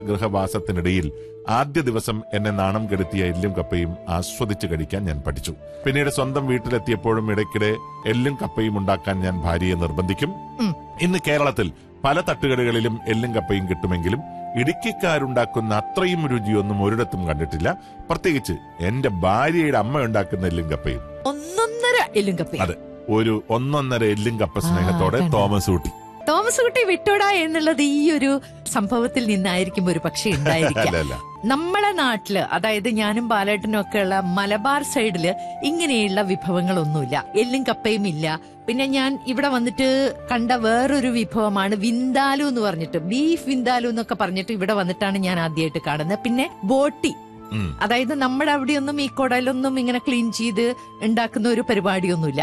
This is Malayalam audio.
ഗൃഹവാസത്തിനിടയിൽ ആദ്യ ദിവസം എന്നെ നാണം കെടുത്തിയ എല്ലും കപ്പയും ആസ്വദിച്ച് കഴിക്കാൻ ഞാൻ പഠിച്ചു പിന്നീട് സ്വന്തം വീട്ടിലെത്തിയപ്പോഴും ഇടയ്ക്കിടെ എല്ലും കപ്പയും ഉണ്ടാക്കാൻ ഞാൻ ഭാര്യയെ നിർബന്ധിക്കും ഉം. ഇന്ന് കേരളത്തിൽ പല തട്ടുകടകളിലും എല്ലും കപ്പയും കിട്ടുമെങ്കിലും ഇടുക്കിക്കാരുണ്ടാക്കുന്ന അത്രയും രുചിയൊന്നും ഒരിടത്തും കണ്ടിട്ടില്ല പ്രത്യേകിച്ച് എന്റെ ഭാര്യയുടെ അമ്മ ഉണ്ടാക്കുന്ന എല്ലും കപ്പയും ഒന്നൊന്നര എല്ലും കപ്പ അതെ ഒരു ഒന്നൊന്നര എല്ലും കപ്പ സ്നേഹത്തോടെ കണ്ടോ. തോമസ് ഊട്ടി തോമസ് കുട്ടി വിട്ടോടാ എന്നുള്ളത് ഈ ഒരു സംഭവത്തിൽ നിന്നായിരിക്കും ഒരു പക്ഷേ ഉണ്ടായിരിക്കാം അല്ല അല്ല നമ്മളെ നാട്ടില് അതായത് ഞാനും ബാലേട്ടനും ഒക്കെ ഉള്ള മലബാർ സൈഡില് ഇങ്ങനെയുള്ള വിഭവങ്ങളൊന്നുമില്ല എല്ലും കപ്പയും ഇല്ല പിന്നെ ഞാൻ ഇവിടെ വന്നിട്ട് കണ്ട വേറൊരു വിഭവമാണ് വിന്താലു എന്ന് പറഞ്ഞിട്ട് ബീഫ് വിന്താലു എന്നൊക്കെ പറഞ്ഞിട്ട് ഇവിടെ വന്നിട്ടാണ് ഞാൻ ആദ്യമായിട്ട് കാണുന്നത് പിന്നെ ബോട്ടി ഉം. അതായത് നമ്മുടെ അവിടെയൊന്നും ഈ കുടലൊന്നും ഇങ്ങനെ ക്ലീൻ ചെയ്ത് ഉണ്ടാക്കുന്ന ഒരു പരിപാടിയൊന്നുമില്ല